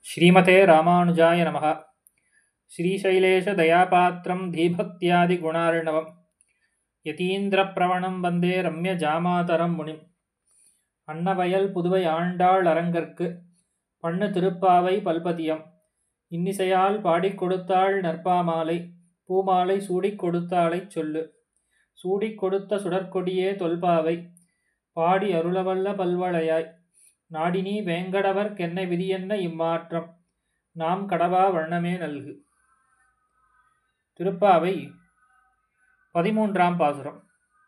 श्रीमते रामानुजाय नमः श्रीशैलेशदयापात्रं धीभक्त्यादिगुणार्णवं यतीन्द्रप्रवणं वन्दे रम्यजामातरं मुनिम् அன்னவயல் புதுவை ஆண்டாள் அரங்கற்கு பண்ணு திருப்பாவை பல்பதியம் இன்னிசையால் பாடிக் கொடுத்தாள் நற்பாமாலை பூமாலை சூடிக் கொடுத்தாளைச் சொல்லு சூடிக் கொடுத்த சுடற்கொடியே தொல்பாவை பாடி அருளவல்ல பல்வளையாய் நாடினி வேங்கடவர் கென்ன விதியென்ன இம்மாற்றம் நாம் கடவா வண்ணமே நல்கு திருப்பாவை பதிமூன்றாம் பாசுரம்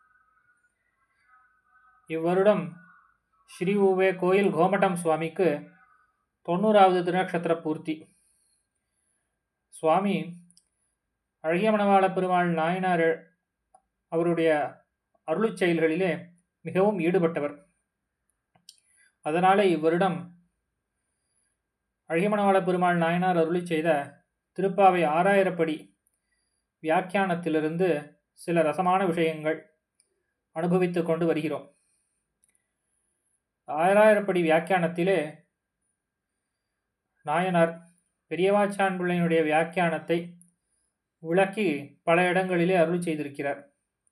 இவ்வருடம் ஸ்ரீ உவே கோயில் கோமட்டம் சுவாமிக்கு தொண்ணூறாவது திருநக்ஷத்திர பூர்த்தி சுவாமி அழகிய மணவாள பெருமாள் நாயனார் அவருடைய அருளுச் செயல்களிலே மிகவும் ஈடுபட்டவர் அதனாலே இவ்வருடம் அழகிய மணவாள பெருமாள் நாயனார் அருளி செய்த திருப்பாவை ஆறாயிரப்படி வியாக்கியானத்திலிருந்து சில ரசமான விஷயங்கள் அனுபவித்து கொண்டு வருகிறோம் ஆயிராயிரப்படி வியாக்கியானத்திலே நாயனார் பெரியவாச்சான்பிள்ளையினுடைய வியாக்கியானத்தை விளக்கி பல இடங்களிலே அருள் செய்திருக்கிறார்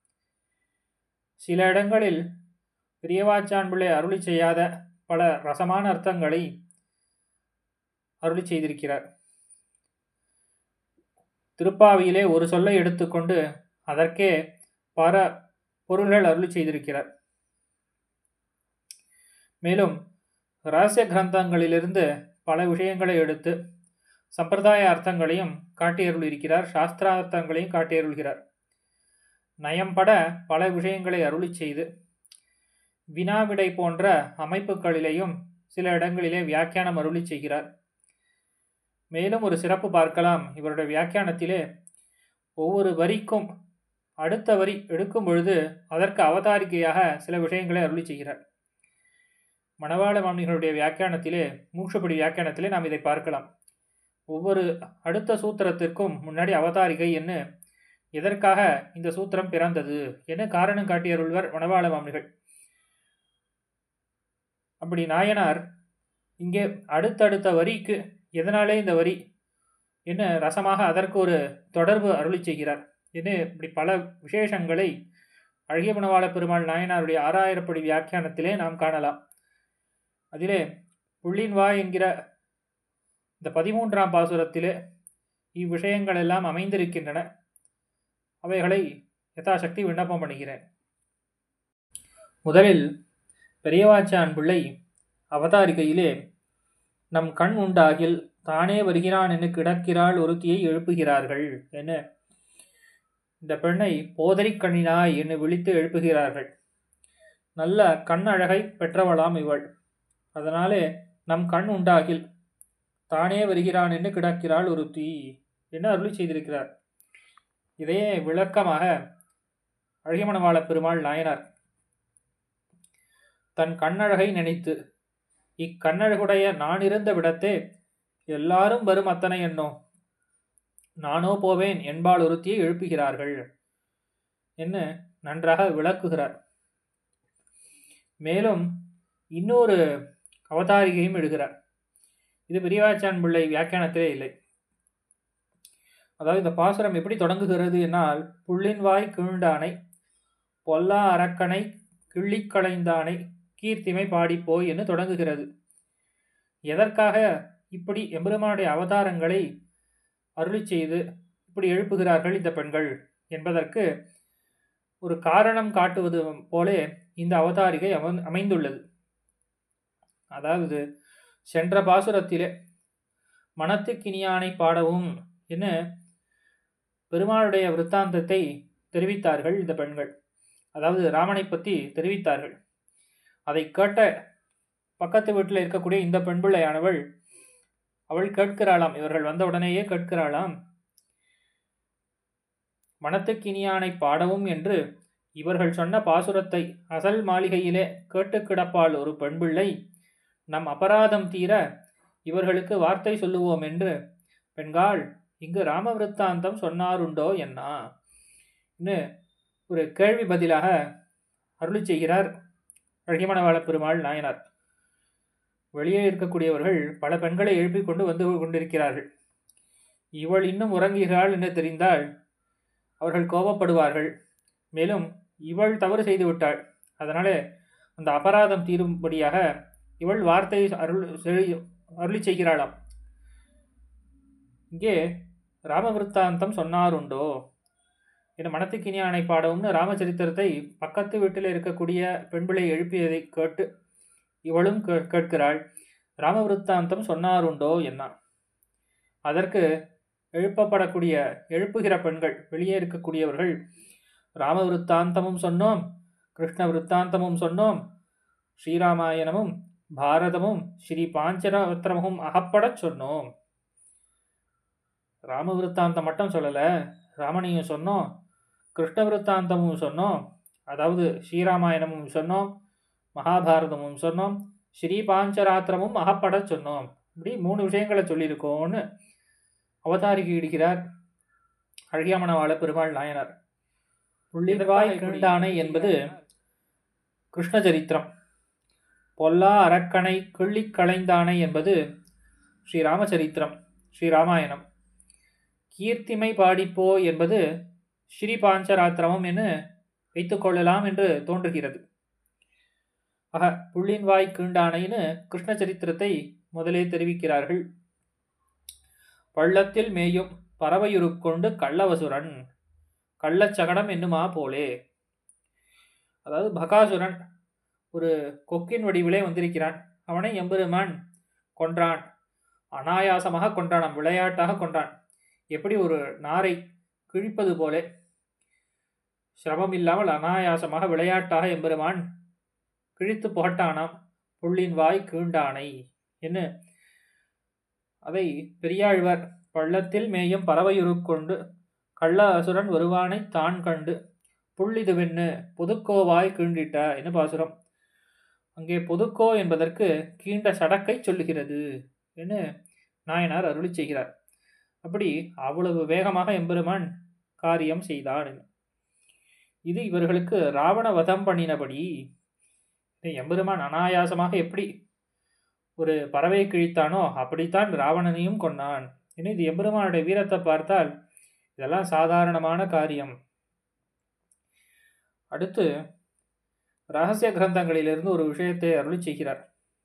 சில இடங்களில் பெரியவாச்சான்பிள்ளை அருளி செய்யாத பல ரசமான அர்த்தங்களை அருளி செய்திருக்கிறார் திருப்பாவியிலே ஒரு சொல்லை எடுத்துக்கொண்டு அதற்கே பல பொருள்கள் அருளி செய்திருக்கிறார் மேலும் ரகசிய கிரந்தங்களிலிருந்து பல விஷயங்களை எடுத்து சம்பிரதாய அர்த்தங்களையும் காட்டியருளிருக்கிறார் சாஸ்திரார்த்தங்களையும் காட்டியருள்கிறார் நயம்பட பல விஷயங்களை அருளி செய்து வினாவிடை போன்ற அமைப்புகளிலேயும் சில இடங்களிலே வியாக்கியானம் அருளி செய்கிறார் மேலும் ஒரு சிறப்பு பார்க்கலாம் இவருடைய வியாக்கியானத்திலே ஒவ்வொரு வரிக்கும் அடுத்த வரி எடுக்கும் பொழுது அதற்கு அவதாரிக்கையாக சில விஷயங்களை அருளி செய்கிறார் மணவாள மாமிகளுடைய வியாக்கியானத்திலே மூஷப்படி வியாக்கியானத்திலே நாம் இதை பார்க்கலாம் ஒவ்வொரு அடுத்த சூத்திரத்திற்கும் முன்னாடி அவதாரிகை என்ன எதற்காக இந்த சூத்திரம் பிறந்தது என காரணம் காட்டியருள்வர் மணவாள மாமிகள் அப்படி நாயனார் இங்கே அடுத்தடுத்த வரிக்கு எதனாலே இந்த வரி என்ன ரசமாக அதற்கு ஒரு தொடர்பு அருளி செய்கிறார் என்ன இப்படி பல விசேஷங்களை அழகிய மணவாள பெருமாள் நாயனாருடைய ஆறாயிரப்படி வியாக்கியானத்திலே நாம் காணலாம் அதிலே புள்ளின் வாய் என்கிற இந்த பதிமூன்றாம் பாசுரத்திலே இவ்விஷயங்கள் எல்லாம் அமைந்திருக்கின்றன அவைகளை யதாசக்தி விண்ணப்பம் பண்ணுகிறேன் முதலில் பெரியவாச்சான் பிள்ளை அவதாரிகையிலே நம் கண் உண்டாகில் தானே வருகிறான் என கிடக்கிறாள் ஒருத்தியை எழுப்புகிறார்கள் என இந்த பெண்ணை போதரிக் கண்ணினாய் என்று விழித்து எழுப்புகிறார்கள் நல்ல கண் அழகை பெற்றவளாம் இவள் அதனாலே நம் கண் உண்டாகில் தானே வருகிறான் என்று கிடக்கிறாள் ஒரு தீ என்று அருளி செய்திருக்கிறார் இதையே விளக்கமாக அழகிமணவாள பெருமாள் நாயனார் தன் கண்ணழகை நினைத்து இக்கண்ணழகுடைய நான் இருந்த விடத்தே எல்லாரும் வரும் அத்தனை என்னோ நானோ போவேன் என்பால் ஒருத்தியை எழுப்புகிறார்கள் என்று நன்றாக விளக்குகிறார் மேலும் இன்னொரு அவதாரிகையும் எழுகிறார் இது பெரியவாச்சான் பிள்ளை வியாக்கியானத்திலே இல்லை அதாவது இந்த பாசுரம் எப்படி தொடங்குகிறது என்னால் புள்ளின் வாய் கீழ்ந்தானை பொல்லா அரக்கனை கிள்ளிக் களைந்தானை கீர்த்திமை பாடிப்போய் என்று தொடங்குகிறது எதற்காக இப்படி எம்பெருமானுடைய அவதாரங்களை அருளி செய்து இப்படி எழுப்புகிறார்கள் இந்த பெண்கள் என்பதற்கு ஒரு காரணம் காட்டுவது போலே இந்த அவதாரிகை அமைந்துள்ளது அதாவது சென்ற பாசுரத்திலே மனத்துக்கினியானை பாடவும் என பெருமாளுடைய விற்த்தாந்தத்தை தெரிவித்தார்கள் இந்த பெண்கள் அதாவது ராமனை பற்றி தெரிவித்தார்கள் அதை கேட்ட பக்கத்து வீட்டில் இருக்கக்கூடிய இந்த பெண் பிள்ளையானவள் அவள் கேட்கிறாளாம் இவர்கள் வந்த உடனேயே கேட்கிறாளாம் மனத்துக்கினியானை பாடவும் என்று இவர்கள் சொன்ன பாசுரத்தை அசல் மாளிகையிலே கேட்டு கிடப்பாள் ஒரு பெண்பிள்ளை நம் அபராதம் தீர இவர்களுக்கு வார்த்தை சொல்லுவோம் என்று பெண்காள் இங்கு ராமவிருத்தாந்தம் சொன்னாருண்டோ என்ன ஒரு கேள்வி பதிலாக அருளி செய்கிறார் அழகிமணவாள பெருமாள் நாயனார் வெளியே இருக்கக்கூடியவர்கள் பல பெண்களை எழுப்பிக் கொண்டு வந்து கொண்டிருக்கிறார்கள் இவள் இன்னும் உறங்குகிறாள் என்று தெரிந்தால் அவர்கள் கோபப்படுவார்கள் மேலும் இவள் தவறு செய்து விட்டாள் அதனாலே அந்த அபராதம் தீரும்படியாக இவள் வார்த்தை அருள் செழி- அருளி செய்கிறாளாம் இங்கே ராமவிருத்தாந்தம் சொன்னாருண்டோ என மனத்துக்கினியானை பாடவும்னு ராமச்சரித்திரத்தை பக்கத்து வீட்டில் இருக்கக்கூடிய பெண்பிளை எழுப்பியதை கேட்டு இவளும் கே- கேட்கிறாள் ராமவிருத்தாந்தம் சொன்னாருண்டோ என்ன அதற்கு எழுப்பப்படக்கூடிய எழுப்புகிற பெண்கள் வெளியே இருக்கக்கூடியவர்கள் ராம விருத்தாந்தமும் சொன்னோம் கிருஷ்ண விருத்தாந்தமும் சொன்னோம் ஸ்ரீராமாயணமும் பாரதமும் ஸ்ரீ பாஞ்சரத்ரமும் அகப்படச் சொன்னோம் ராம விருத்தாந்தம் மட்டும் சொல்லலை ராமனையும் சொன்னோம் கிருஷ்ண விருத்தாந்தமும் சொன்னோம் அதாவது ஸ்ரீராமாயணமும் சொன்னோம் மகாபாரதமும் சொன்னோம் ஸ்ரீ பாஞ்சராத்திரமும் அகப்படச் சொன்னோம் இப்படி மூணு விஷயங்களை சொல்லியிருக்கோன்னு அவதாரிக்கு இடுகிறார் அழகியமனவாள பெருமாள் நாயனார் புள்ளிவாய் கீண்டானை என்பது கிருஷ்ண சரித்திரம் பொல்லா அரக்கனை கிள்ளிக் களைந்தானை என்பது ஸ்ரீ ராமச்சரித்திரம் ஸ்ரீ ராமாயணம் கீர்த்திமை பாடிப்போ என்பது ஸ்ரீ பாஞ்சராத்திரமம் என வைத்துக்கொள்ளலாம் என்று தோன்றுகிறது ஆக புள்ளின் வாய் கீண்டானைன்னு கிருஷ்ண சரித்திரத்தை முதலே தெரிவிக்கிறார்கள் பள்ளத்தில் மேயும் பறவையுருக்கொண்டு கள்ளவசுரன் கள்ளச்சகடம் என்னுமா போலே அதாவது பகாசுரன் ஒரு கொக்கின் வடிவிலே வந்திருக்கிறான் அவனை எம்பெருமான் கொன்றான் அனாயாசமாக கொன்றானாம் விளையாட்டாக கொன்றான் எப்படி ஒரு நாரை கிழிப்பது போலே சிரமம் இல்லாமல் அனாயாசமாக விளையாட்டாக எம்பெருமான் கிழித்து புகட்டானாம் புள்ளின் வாய் கீண்டானை என்ன அதை பெரியாழ்வார் பள்ளத்தில் மேயும் பறவையுருக்கொண்டு கள்ள அசுரன் வருவானை தான் கண்டு புள்ளிதுவென்னு புதுக்கோவாய் கீண்டிட்ட என்ன பாசுரம் அங்கே புதுக்கோ என்பதற்கு கீண்ட சடக்கை சொல்லுகிறது என்று நாயனார் அருளி செய்கிறார் அப்படி அவ்வளவு வேகமாக எம்பெருமான் காரியம் செய்தான் இது இவர்களுக்கு ராவண வதம் பண்ணினபடி எம்பெருமான் அனாயாசமாக எப்படி ஒரு பறவையை கிழித்தானோ அப்படித்தான் ராவணனையும் கொன்னான் இன்னும் இது எம்பெருமானுடைய வீரத்தை பார்த்தால் இதெல்லாம் சாதாரணமான காரியம் அடுத்து ரகசிய கிரந்தங்களிலிருந்து ஒரு விஷயத்தை அருளி செய்கிறார்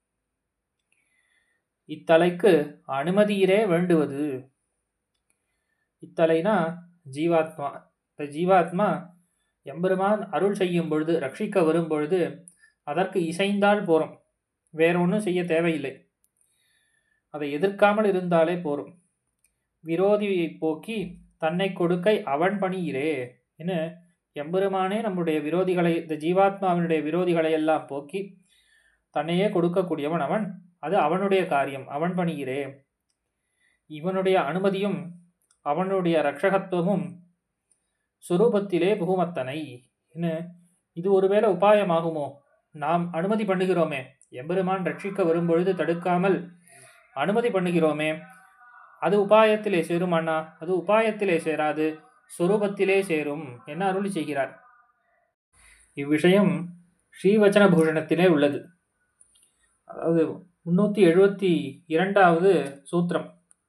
இத்தலைக்கு அனுமதியிலே வேண்டுவது இத்தலைனா ஜீவாத்மா இந்த ஜீவாத்மா எம்பெருமான் அருள் செய்யும் பொழுது ரட்சிக்க வரும் பொழுது அதற்கு இசைந்தால் போறோம் வேற ஒன்றும் செய்ய தேவையில்லை அதை எதிர்க்காமல் இருந்தாலே போரும் விரோதியை போக்கி தன்னை கொடுக்கை அவன் பணியிரே என எம்பெருமானே நம்முடைய விரோதிகளை இந்த ஜீவாத்மாவினுடைய விரோதிகளை எல்லாம் போக்கி தன்னையே கொடுக்கக்கூடியவன் அவன் அது அவனுடைய காரியம் அவன் பணியிரே இவனுடைய அனுமதியும் அவனுடைய ரட்சகத்துவமும் சுரூபத்திலே புகுமத்தனை என்ன இது ஒருவேளை உபாயமாகுமோ நாம் அனுமதி பண்ணுகிறோமே எம்பெருமான் ரட்சிக்க வரும்பொழுது தடுக்காமல் அனுமதி பண்ணுகிறோமே அது உபாயத்திலே சேரும் அண்ணா அது உபாயத்திலே சேராது சொரூபத்திலே சேரும் என்ன அருளி செய்கிறார் இவ்விஷயம் ஸ்ரீவச்சன பூஷணத்திலே உள்ளது அதாவது முன்னூற்றி எழுபத்தி இரண்டாவது சூத்திரம்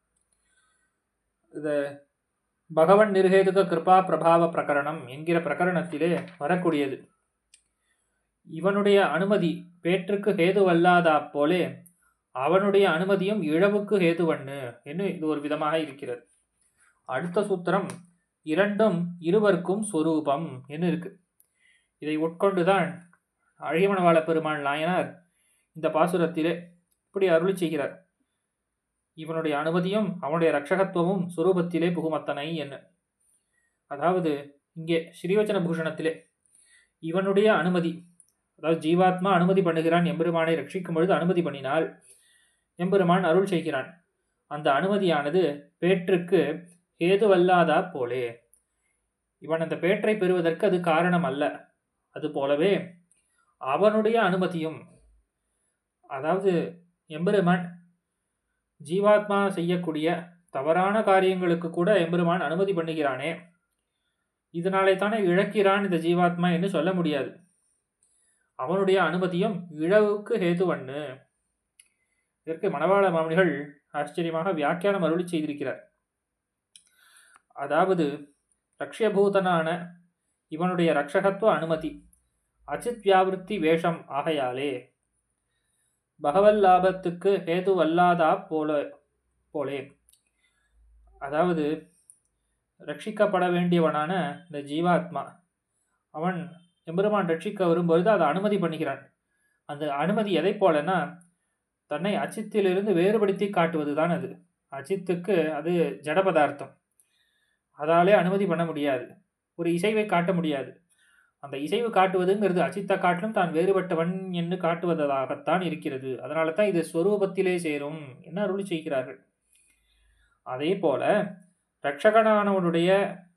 இது பகவன் நிர்ஹேதுக கிருபா பிரபாவ பிரகரணம் என்கிற பிரகரணத்திலே வரக்கூடியது இவனுடைய அனுமதி பேற்றுக்கு ஹேதுவல்லாதா போலே அவனுடைய அனுமதியும் இழவுக்கு ஹேதுவண்ணு என்று இது ஒரு விதமாக இருக்கிறது அடுத்த சூத்திரம் இரண்டும் இருவருக்கும் சொரூபம் என்று இருக்கு இதை உட்கொண்டுதான் அழகிமணவாள பெருமாள் நாயனார் இந்த பாசுரத்திலே இப்படி அருளி செய்கிறார் இவனுடைய அனுமதியும் அவனுடைய ரட்சகத்துவமும் சுரூபத்திலே புகுமத்தனை என்ன அதாவது இங்கே ஸ்ரீவச்சன பூஷணத்திலே இவனுடைய அனுமதி அதாவது ஜீவாத்மா அனுமதி பண்ணுகிறான் எம்பெருமானை ரட்சிக்கும் பொழுது அனுமதி பண்ணினால் எம்பெருமான் அருள் செய்கிறான் அந்த அனுமதியானது பேற்றுக்கு ஏதுவல்லாதா போலே இவன் அந்த பேற்றை பெறுவதற்கு அது காரணம் அல்ல அது போலவே அவனுடைய அனுமதியும் அதாவது எம்பெருமான் ஜீவாத்மா செய்யக்கூடிய தவறான காரியங்களுக்கு கூட எம்பெருமான் அனுமதி பண்ணுகிறானே இதனாலே தானே இழக்கிறான் இந்த ஜீவாத்மா என்று சொல்ல முடியாது அவனுடைய அனுமதியும் இழவுக்கு ஹேதுவண்ணு இதற்கு மணவாள மாமனிகள் ஆச்சரியமாக வியாக்கியானம் அருளி செய்திருக்கிறார் அதாவது ரக்ஷபூதனான இவனுடைய ரக்ஷகத்துவ அனுமதி அச்சித் வியாவிருத்தி வேஷம் ஆகையாலே பகவல் லாபத்துக்கு ஹேதுவல்லாதா போல போலே அதாவது ரட்சிக்கப்பட வேண்டியவனான இந்த ஜீவாத்மா அவன் எம்பெருமான் ரட்சிக்க வரும்பொழுது அதை அனுமதி பண்ணுகிறான் அந்த அனுமதி எதை போலன்னா தன்னை அச்சித்திலிருந்து வேறுபடுத்தி காட்டுவது தான் அது அச்சித்துக்கு அது ஜட பதார்த்தம் அதாலே அனுமதி பண்ண முடியாது ஒரு இசைவை காட்ட முடியாது அந்த இசைவு காட்டுவதுங்கிறது அச்சித்த காட்டிலும் தான் வேறுபட்டவன் என்று காட்டுவதாகத்தான் இருக்கிறது அதனால தான் இது ஸ்வரூபத்திலே சேரும் என்ன அருளி செய்கிறார்கள் அதே போல ரட்சகனானவனுடைய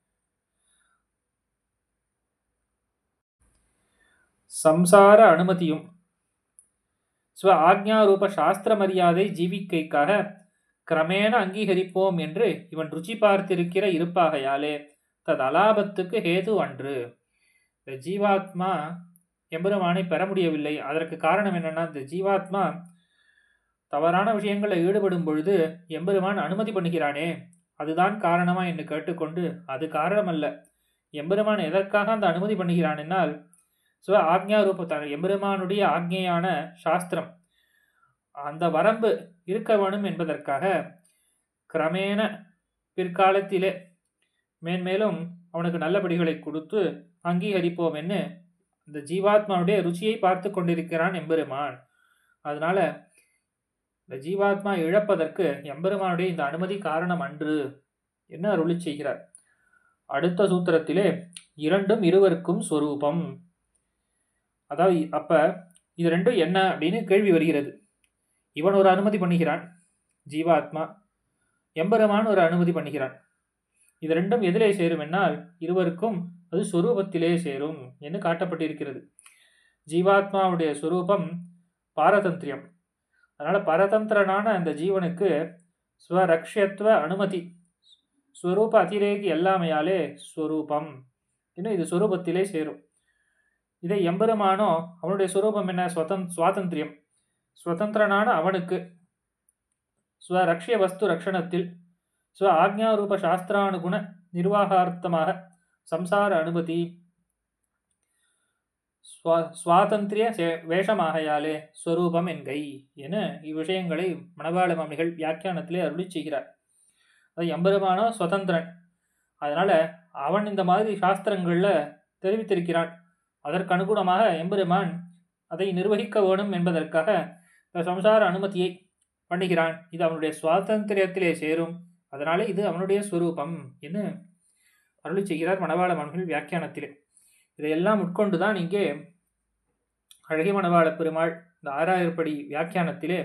சம்சார அனுமதியும் ஸ்வ ஆக்ஞாரூப சாஸ்திர மரியாதை ஜீவிக்கைக்காக கிரமேண அங்கீகரிப்போம் என்று இவன் ருச்சி பார்த்திருக்கிற இருப்பாகையாலே தது அலாபத்துக்கு ஹேது அன்று இந்த ஜீவாத்மா எம்பெருமானை பெற முடியவில்லை அதற்கு காரணம் என்னன்னா இந்த ஜீவாத்மா தவறான விஷயங்களில் ஈடுபடும் பொழுது எம்பெருமான் அனுமதி பண்ணுகிறானே அதுதான் காரணமா என்று கேட்டுக்கொண்டு அது காரணம் அல்ல எம்பெருமான் எதற்காக அந்த அனுமதி பண்ணுகிறான் என்னால் சிவ ஆக்ஞா ரூபத்தான் எம்பெருமானுடைய ஆக்ஞையான சாஸ்திரம் அந்த வரம்பு இருக்க வேணும் என்பதற்காக கிரமேண பிற்காலத்திலே மேன்மேலும் அவனுக்கு நல்லபடிகளை கொடுத்து அங்கீகரிப்போம் என்று இந்த ஜீவாத்மாவுடைய ருச்சியை பார்த்து கொண்டிருக்கிறான் எம்பெருமான் அதனால இந்த ஜீவாத்மா இழப்பதற்கு எம்பெருமானுடைய இந்த அனுமதி காரணம் அன்று என்ன அருளி செய்கிறார் அடுத்த சூத்திரத்திலே இரண்டும் இருவருக்கும் ஸ்வரூபம் அதாவது அப்ப இது ரெண்டும் என்ன அப்படின்னு கேள்வி வருகிறது இவன் ஒரு அனுமதி பண்ணுகிறான் ஜீவாத்மா எம்பெருமான் ஒரு அனுமதி பண்ணுகிறான் இது ரெண்டும் எதிலே சேரும் என்னால் இருவருக்கும் அது சொரூபத்திலே சேரும் என்று காட்டப்பட்டிருக்கிறது ஜீவாத்மாவுடைய சொரூபம் பாரதந்திரியம் அதனால பரதந்திரனான அந்த ஜீவனுக்கு ஸ்வரக்ஷத்வ அனுமதி ஸ்வரூப அதிரேகி எல்லாமையாலே ஸ்வரூபம் இன்னும் இது ஸ்வரூபத்திலே சேரும் இதை எம்பெருமானோ அவனுடைய சுரூபம் என்ன ஸ்வதந் சுவாதந்திரியம் சுதந்திரனான அவனுக்கு ஸ்வரக்ஷிய வஸ்து ரக்ஷணத்தில் ஸ்வ ஆக்ஞாரூப சாஸ்திரானுகுண நிர்வாகார்த்தமாக சம்சார அனுமதி சுவாதந்திரிய வேஷமாகையாலே ஸ்வரூபம் என்கை என இவ்விஷயங்களை மணவாள மாமிகள் வியாக்கியானத்திலே அருளி செய்கிறார் அது எம்பெருமானோ சுதந்திரன் அதனால அவன் இந்த மாதிரி சாஸ்திரங்கள்ல தெரிவித்திருக்கிறான் அதற்கு அனுகுணமாக எம்பெருமான் அதை நிர்வகிக்க வேணும் என்பதற்காக சம்சார அனுமதியை பண்ணுகிறான் இது அவனுடைய சுவாதந்திரியத்திலே சேரும் அதனாலே இது அவனுடைய ஸ்வரூபம் என்று அருளி செய்கிறார் மணவாள மன்கள் வியாக்கியானத்திலே இதையெல்லாம் உட்கொண்டுதான் இங்கே அழகிய மணவாள பெருமாள் இந்த ஆறாயிரப்படி வியாக்கியானத்திலே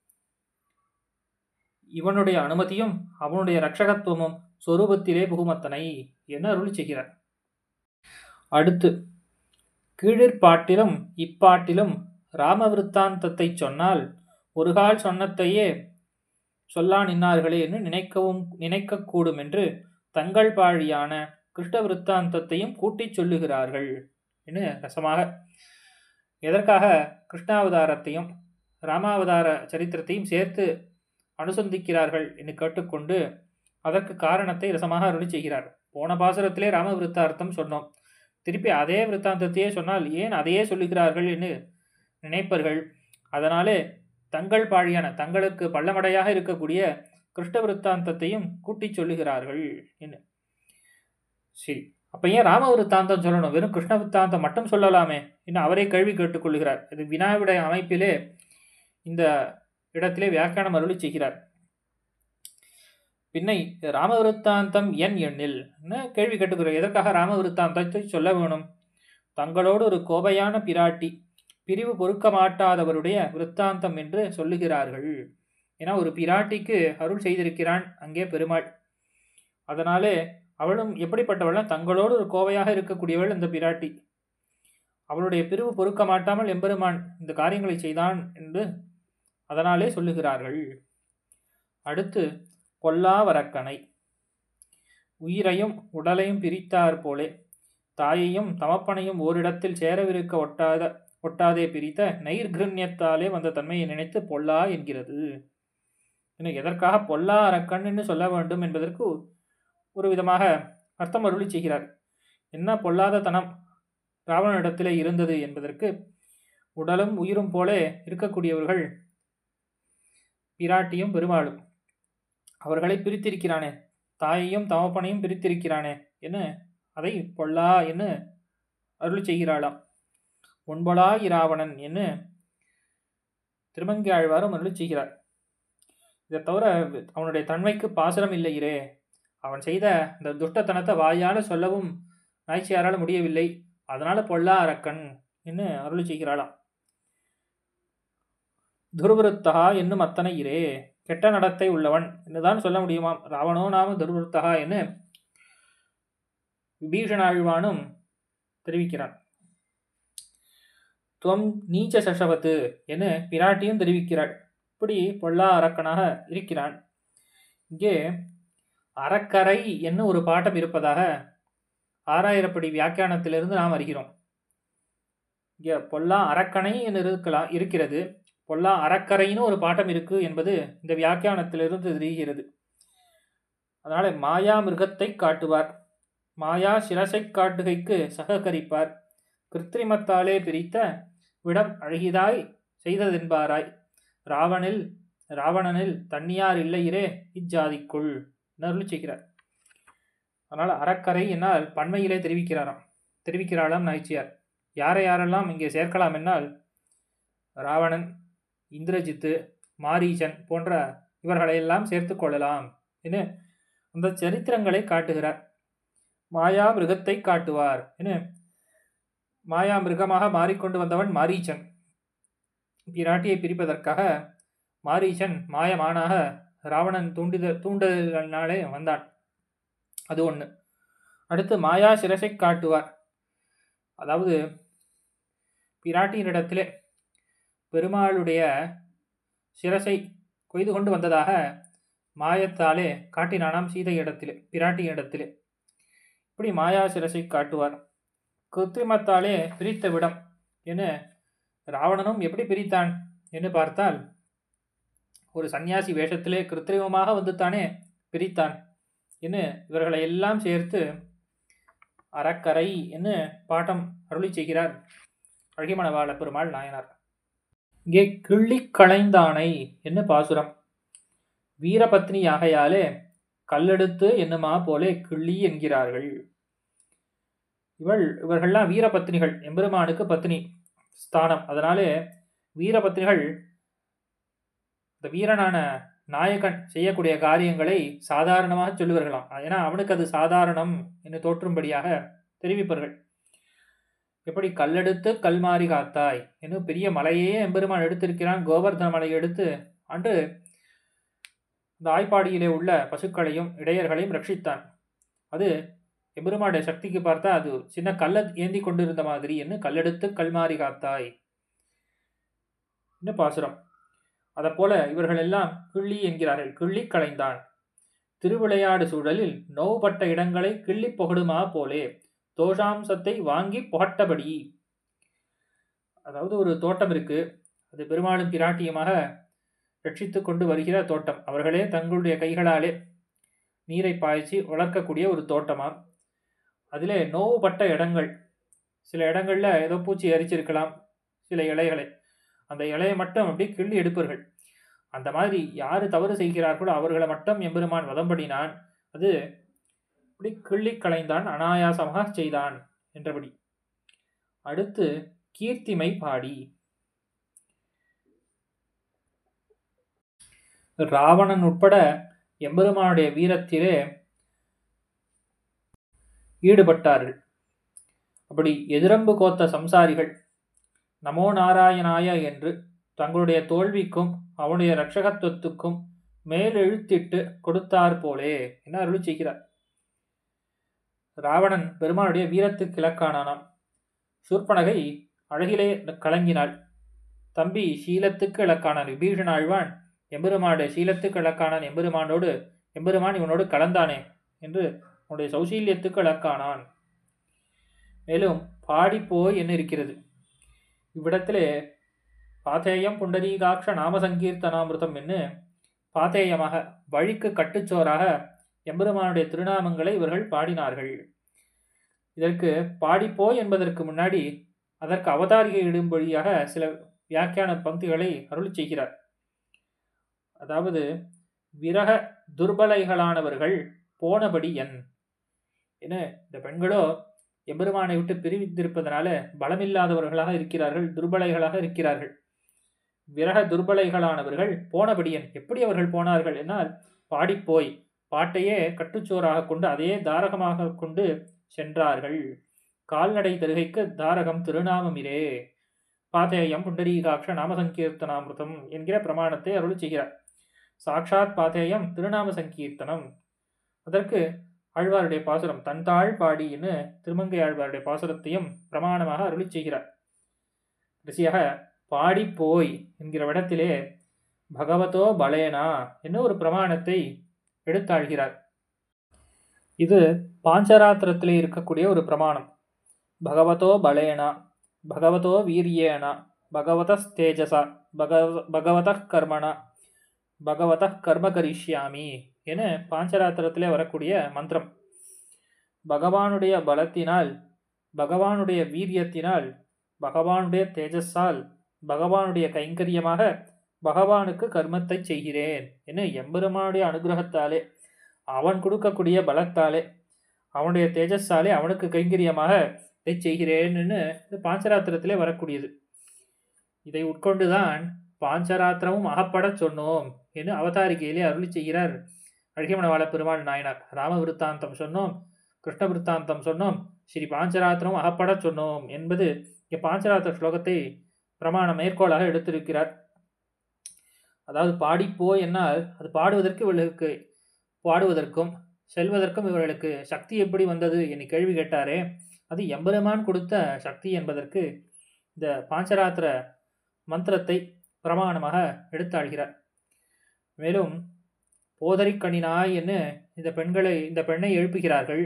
இவனுடைய அனுமதியும் அவனுடைய ரட்சகத்துவமும் சொரூபத்திலே புகுமத்தனை என அருளி செய்கிறார் அடுத்து கீழிற்பாட்டிலும் இப்பாட்டிலும் ராமவிருத்தாந்தத்தை சொன்னால் ஒரு கால் சொன்னத்தையே சொல்லா நின்னார்களே என்று நினைக்கவும் நினைக்கக்கூடும் என்று தங்கள் பாழியான கிருஷ்ண விருத்தாந்தத்தையும் கூட்டிச் சொல்லுகிறார்கள் என்று ரசமாக எதற்காக கிருஷ்ணாவதாரத்தையும் ராமாவதார சரித்திரத்தையும் சேர்த்து அனுசந்திக்கிறார்கள் என்று கேட்டுக்கொண்டு அதற்கு காரணத்தை ரசமாக அருளி செய்கிறார் போன பாசுரத்திலே ராம விருத்தார்த்தம் சொன்னோம் திருப்பி அதே விருத்தாந்தத்தையே சொன்னால் ஏன் அதையே சொல்லுகிறார்கள் என்று நினைப்பர்கள் அதனாலே தங்கள் பாழியான தங்களுக்கு பள்ளமடையாக இருக்கக்கூடிய கிருஷ்ண விருத்தாந்தத்தையும் கூட்டிச் சொல்லுகிறார்கள் என்று சரி அப்ப ஏன் ராம விருத்தாந்தம் சொல்லணும் வெறும் கிருஷ்ண விருத்தாந்தம் மட்டும் சொல்லலாமே இன்னும் அவரே கேள்வி கேட்டுக்கொள்கிறார் இது வினாவிடைய அமைப்பிலே இந்த இடத்திலே வியாக்கியானம் அருளி செய்கிறார் பின்னை ராமவிருத்தாந்தம் என் எண்ணில் கேள்வி கேட்டுக்கிறார் எதற்காக ராமவிருத்தாந்தத்தை சொல்ல வேணும் தங்களோடு ஒரு கோபையான பிராட்டி பிரிவு பொறுக்க மாட்டாதவருடைய விருத்தாந்தம் என்று சொல்லுகிறார்கள் ஏன்னா ஒரு பிராட்டிக்கு அருள் செய்திருக்கிறான் அங்கே பெருமாள் அதனாலே அவளும் எப்படிப்பட்டவள் தங்களோடு ஒரு கோவையாக இருக்கக்கூடியவள் இந்த பிராட்டி அவளுடைய பிரிவு பொறுக்க மாட்டாமல் எம்பெருமான் இந்த காரியங்களை செய்தான் என்று அதனாலே சொல்லுகிறார்கள் அடுத்து கொல்லாவரக்கனை உயிரையும் உடலையும் பிரித்தார் போலே தாயையும் தமப்பனையும் ஓரிடத்தில் சேரவிருக்க ஒட்டாத ஒட்டாதே பிரித்த நைர்கிருண்யத்தாலே வந்த தன்மையை நினைத்து பொல்லா என்கிறது இன்னும் எதற்காக பொல்லா அரக்கன் என்று சொல்ல வேண்டும் என்பதற்கு ஒரு விதமாக அர்த்தம் அருளி செய்கிறார் என்ன பொல்லாத தனம் ராவணனிடத்திலே இருந்தது என்பதற்கு உடலும் உயிரும் போல இருக்கக்கூடியவர்கள் பிராட்டியும் பெருமாளும் அவர்களை பிரித்திருக்கிறானே தாயையும் தமப்பனையும் பிரித்திருக்கிறானே என்ன அதை பொல்லா என்று அருள் செய்கிறாளாம் ஒன்பொலா இராவணன் என்று திருமங்கை ஆழ்வாரும் அருள் செய்கிறார் இதை தவிர அவனுடைய தன்மைக்கு பாசனம் இல்லையிரே அவன் செய்த இந்த துஷ்டத்தனத்தை வாயால் சொல்லவும் நாய்ச்சியாரால் முடியவில்லை அதனால பொல்லா அரக்கன் என்று அருள் செய்கிறாளாம் துருவருத்தகா என்னும் அத்தனை இரே கெட்ட நடத்தை உள்ளவன் என்றுதான் சொல்ல முடியுமாம் ராவணோ நாம துருவருத்தகா என்று விபீஷணாழ்வானும் தெரிவிக்கிறான் துவம் நீச்ச சஷவத்து என பிராட்டியும் தெரிவிக்கிறாள் இப்படி பொல்லா அரக்கனாக இருக்கிறான் இங்கே அறக்கரை என்ன ஒரு பாட்டம் இருப்பதாக ஆறாயிரப்படி வியாக்கியானத்திலிருந்து நாம் அறிகிறோம் இங்கே பொல்லா அரக்கனை என்று இருக்கலாம் இருக்கிறது பொல்லா அறக்கரைன்னு ஒரு பாட்டம் இருக்கு என்பது இந்த வியாக்கியானத்திலிருந்து தெரிகிறது அதனால மாயா மிருகத்தை காட்டுவார் மாயா சிரசை காட்டுகைக்கு சககரிப்பார் கிருத்திரிமத்தாலே பிரித்த விடம் அழகிதாய் செய்ததென்பாராய் ராவணில் ராவணனில் தண்ணியார் இல்லையிரே இஜாதிக்குள் அருள் செய்கிறார் அதனால் அறக்கரை என்னால் பன்மையிலே தெரிவிக்கிறாராம் தெரிவிக்கிறாளாம் நாய்ச்சியார் யாரை யாரெல்லாம் இங்கே சேர்க்கலாம் என்னால் ராவணன் இந்திரஜித்து மாரீசன் போன்ற இவர்களையெல்லாம் சேர்த்து கொள்ளலாம் என அந்த சரித்திரங்களை காட்டுகிறார் மாயா மிருகத்தை காட்டுவார் என மாயா மிருகமாக மாறிக்கொண்டு வந்தவன் மாரீச்சன் பிராட்டியை பிரிப்பதற்காக மாரீச்சன் மாயமானாக ராவணன் தூண்டித தூண்டுதலினாலே வந்தான் அது ஒன்று அடுத்து மாயா சிரசை காட்டுவார் அதாவது பிராட்டியினிடத்திலே பெருமாளுடைய சிரசை கொய்து கொண்டு வந்ததாக மாயத்தாலே காட்டினானாம் சீதை இடத்திலே பிராட்டி இடத்திலே இப்படி மாயா சிரசை காட்டுவார் கிருத்திரிமத்தாலே பிரித்த விடம் என ராவணனும் எப்படி பிரித்தான் என்று பார்த்தால் ஒரு சந்நியாசி வேஷத்திலே கிருத்திரிமமாக வந்துத்தானே பிரித்தான் என்று இவர்களை எல்லாம் சேர்த்து அறக்கரை என்று பாட்டம் அருளி செய்கிறார் அழகிமணவாள பெருமாள் நாயனார் இங்கே கிள்ளி களைந்தானை என்ன பாசுரம் வீரபத்னி ஆகையாலே கல்லெடுத்து என்னுமா போலே கிள்ளி என்கிறார்கள் இவள் இவர்கள்லாம் வீரபத்னிகள் எம்பெருமானுக்கு பத்னி ஸ்தானம் அதனாலே வீரபத்னிகள் இந்த வீரனான நாயகன் செய்யக்கூடிய காரியங்களை சாதாரணமாக சொல்லுவார்களாம் ஏன்னா அவனுக்கு அது சாதாரணம் என்று தோற்றும்படியாக தெரிவிப்பார்கள் எப்படி கல்லெடுத்து கல்மாரி காத்தாய் என்னும் பெரிய மலையே எம்பெருமான் எடுத்திருக்கிறான் கோவர்தன மலையை எடுத்து அன்று இந்த ஆய்ப்பாடியிலே உள்ள பசுக்களையும் இடையர்களையும் ரட்சித்தான் அது எம்பெருமானுடைய சக்திக்கு பார்த்தா அது சின்ன கல்லை ஏந்தி கொண்டிருந்த மாதிரி என்று கல்லெடுத்து கல்மாரி காத்தாய் இன்னும் பாசுரம் அதை போல இவர்கள் எல்லாம் கிள்ளி என்கிறார்கள் கிள்ளி களைந்தான் திருவிளையாடு சூழலில் நோவுபட்ட இடங்களை கிள்ளி புகடுமா போலே தோஷாம்சத்தை வாங்கி புகட்டபடி அதாவது ஒரு தோட்டம் இருக்கு அது பெருமாளும் பிராட்டியமாக ரட்சித்து கொண்டு வருகிற தோட்டம் அவர்களே தங்களுடைய கைகளாலே நீரை பாய்ச்சி வளர்க்கக்கூடிய ஒரு தோட்டமாம் அதில் நோவுபட்ட இடங்கள் சில இடங்களில் ஏதோ பூச்சி அரிச்சிருக்கலாம் சில இலைகளை அந்த இலையை மட்டும் அப்படி கிள்ளி எடுப்பார்கள் அந்த மாதிரி யார் தவறு செய்கிறார்களோ அவர்களை மட்டும் எம்பெருமான் வதம்படினான் அது இப்படி கிள்ளி களைந்தான் அனாயாசமாக செய்தான் என்றபடி அடுத்து கீர்த்திமை பாடி ராவணன் உட்பட எம்பெருமானுடைய வீரத்திலே ஈடுபட்டார்கள் அப்படி எதிரம்பு கோத்த சம்சாரிகள் நமோ நாராயணாய என்று தங்களுடைய தோல்விக்கும் அவனுடைய ரட்சகத்துவத்துக்கும் மேலெழுத்திட்டு கொடுத்தார் போலே என அருள் செய்கிறார் ராவணன் பெருமானுடைய வீரத்துக்கு இலக்கானானாம் சூர்பனகை அழகிலே கலங்கினாள் தம்பி சீலத்துக்கு இலக்கானான் விபீஷண ஆழ்வான் எம்பெருமானுடைய சீலத்துக்கு இலக்கானான் எம்பெருமானோடு எம்பெருமான் இவனோடு கலந்தானே என்று உன்னுடைய சௌசீல்யத்துக்கு இலக்கானான் மேலும் பாடிப்போய் என்ன இருக்கிறது இவ்விடத்திலே பாத்தேயம் புண்டரீகாட்ச நாம சங்கீர்த்தனாமிருதம் என்று பாத்தேயமாக வழிக்கு கட்டுச்சோராக எம்பெருமானுடைய திருநாமங்களை இவர்கள் பாடினார்கள் இதற்கு பாடிப்போ என்பதற்கு முன்னாடி அதற்கு அவதாரிகை இடும்படியாக சில வியாக்கியான பங்கிகளை அருள் செய்கிறார் அதாவது விரக துர்பலைகளானவர்கள் போனபடி என் என இந்த பெண்களோ எம்பெருமானை விட்டு பிரிவித்திருப்பதனால பலமில்லாதவர்களாக இருக்கிறார்கள் துர்பலைகளாக இருக்கிறார்கள் விரக துர்பலைகளானவர்கள் போனபடியன் எப்படி அவர்கள் போனார்கள் என்னால் பாடிப்போய் பாட்டையே கட்டுச்சோறாக கொண்டு அதே தாரகமாக கொண்டு சென்றார்கள் கால்நடை தருகைக்கு தாரகம் திருநாமமிரே பாத்தேயம் புண்டரீகாட்ச நாமசங்கீர்த்தனாமிருதம் என்கிற பிரமாணத்தை அருள் செய்கிறார் சாக்ஷாத் பாத்தேயம் திருநாம சங்கீர்த்தனம் அதற்கு ஆழ்வாருடைய பாசுரம் தன்தாள் பாடின்னு திருமங்கை ஆழ்வாருடைய பாசுரத்தையும் பிரமாணமாக அருளி செய்கிறார் கடைசியாக பாடிப்போய் என்கிற இடத்திலே பகவதோ பலேனா என்ன ஒரு பிரமாணத்தை எடுத்தாழ்கிறார் இது பாஞ்சராத்திரத்திலே இருக்கக்கூடிய ஒரு பிரமாணம் பகவதோ பலேனா பகவதோ வீரியேனா பகவத தேஜசா பகவ பகவத கர்மணா பகவத கர்ம கரிஷ்யாமி என பாஞ்சராத்திரத்திலே வரக்கூடிய மந்திரம் பகவானுடைய பலத்தினால் பகவானுடைய வீரியத்தினால் பகவானுடைய தேஜஸால் பகவானுடைய கைங்கரியமாக பகவானுக்கு கர்மத்தை செய்கிறேன் என எம்பெருமானுடைய அனுகிரகத்தாலே அவன் கொடுக்கக்கூடிய பலத்தாலே அவனுடைய தேஜஸாலே அவனுக்கு கைங்கரியமாக இதை செய்கிறேன்னு பாஞ்சராத்திரத்திலே வரக்கூடியது இதை உட்கொண்டுதான் பாஞ்சராத்திரமும் அகப்பட சொன்னோம் என்று அவதாரிகையிலே அருளி செய்கிறார் அழகிமணவாள பெருமாள் நாயனார் ராம விருத்தாந்தம் சொன்னோம் கிருஷ்ண விருத்தாந்தம் சொன்னோம் ஸ்ரீ பாஞ்சராத்திரம் அகப்பட சொன்னோம் என்பது இங்கே பாஞ்சராத்திர ஸ்லோகத்தை பிரமாண மேற்கோளாக எடுத்திருக்கிறார் அதாவது பாடிப்போ என்னால் அது பாடுவதற்கு இவர்களுக்கு பாடுவதற்கும் செல்வதற்கும் இவர்களுக்கு சக்தி எப்படி வந்தது என்று கேள்வி கேட்டாரே அது எம்பெருமான் கொடுத்த சக்தி என்பதற்கு இந்த பாஞ்சராத்திர மந்திரத்தை பிரமாணமாக எடுத்தாள்கிறார் மேலும் போதரிக்கணினாய் என்று இந்த பெண்களை இந்த பெண்ணை எழுப்புகிறார்கள்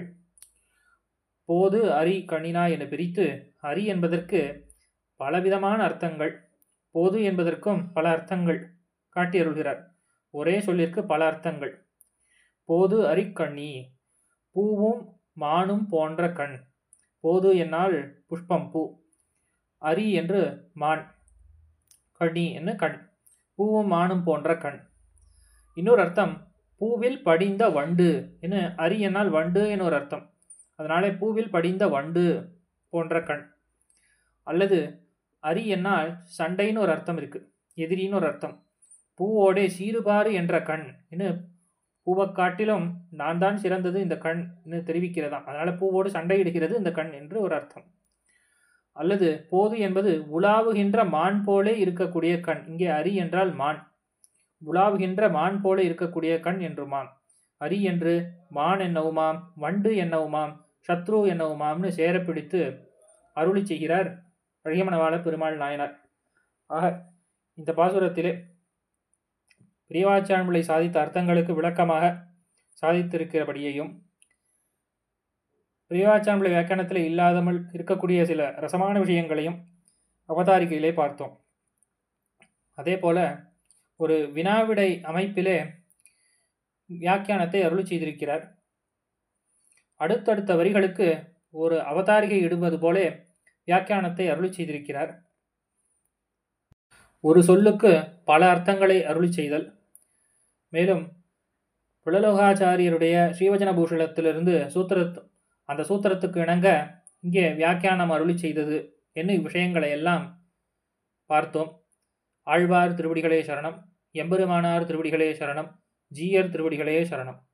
போது அரி கணினாய் என பிரித்து அரி என்பதற்கு பலவிதமான அர்த்தங்கள் போது என்பதற்கும் பல அர்த்தங்கள் காட்டியருள்கிறார் ஒரே சொல்லிற்கு பல அர்த்தங்கள் போது அரிக்கண்ணி பூவும் மானும் போன்ற கண் போது என்னால் புஷ்பம் பூ அரி என்று மான் கண்ணி என்று கண் பூவும் மானும் போன்ற கண் இன்னொரு அர்த்தம் பூவில் படிந்த வண்டு என்ன அரி என்னால் வண்டு என ஒரு அர்த்தம் அதனாலே பூவில் படிந்த வண்டு போன்ற கண் அல்லது அரி என்னால் சண்டைன்னு ஒரு அர்த்தம் இருக்கு எதிரின்னு ஒரு அர்த்தம் பூவோடே சீறுபாறு என்ற கண் என்ன பூவை காட்டிலும் நான் தான் சிறந்தது இந்த கண் என்று தெரிவிக்கிறதாம் அதனால பூவோடு சண்டையிடுகிறது இந்த கண் என்று ஒரு அர்த்தம் அல்லது போது என்பது உலாவுகின்ற மான் போலே இருக்கக்கூடிய கண் இங்கே அரி என்றால் மான் உலாவுகின்ற மான் போல இருக்கக்கூடிய கண் என்றுமாம் அரி என்று மான் என்னவுமாம் வண்டு என்னவுமாம் சத்ரு என்னவுமாம்னு சேர பிடித்து அருளி செய்கிறார் அழகியமனவாள பெருமாள் நாயனார் ஆக இந்த பாசுரத்திலே பிரியவாச்சான்மொழி சாதித்த அர்த்தங்களுக்கு விளக்கமாக சாதித்திருக்கிறபடியையும் பிரியவாச்சான்மொழி வியாக்கியானத்தில் இல்லாதமல் இருக்கக்கூடிய சில ரசமான விஷயங்களையும் அவதாரிகையிலே பார்த்தோம் அதே போல ஒரு வினாவிடை அமைப்பிலே வியாக்கியானத்தை அருள் செய்திருக்கிறார் அடுத்தடுத்த வரிகளுக்கு ஒரு அவதாரிகை இடுவது போலே வியாக்கியானத்தை அருள் செய்திருக்கிறார் ஒரு சொல்லுக்கு பல அர்த்தங்களை அருளி செய்தல் மேலும் புலலோகாச்சாரியருடைய ஸ்ரீவஜன பூஷணத்திலிருந்து சூத்திர அந்த சூத்திரத்துக்கு இணங்க இங்கே வியாக்கியானம் அருளி செய்தது என்ன விஷயங்களை எல்லாம் பார்த்தோம் ஆழ்வார் திருவடிகளே சரணம் எம்பெருமானார் திருவடிகளே சரணம் ஜீயர் திருவடிகளே சரணம்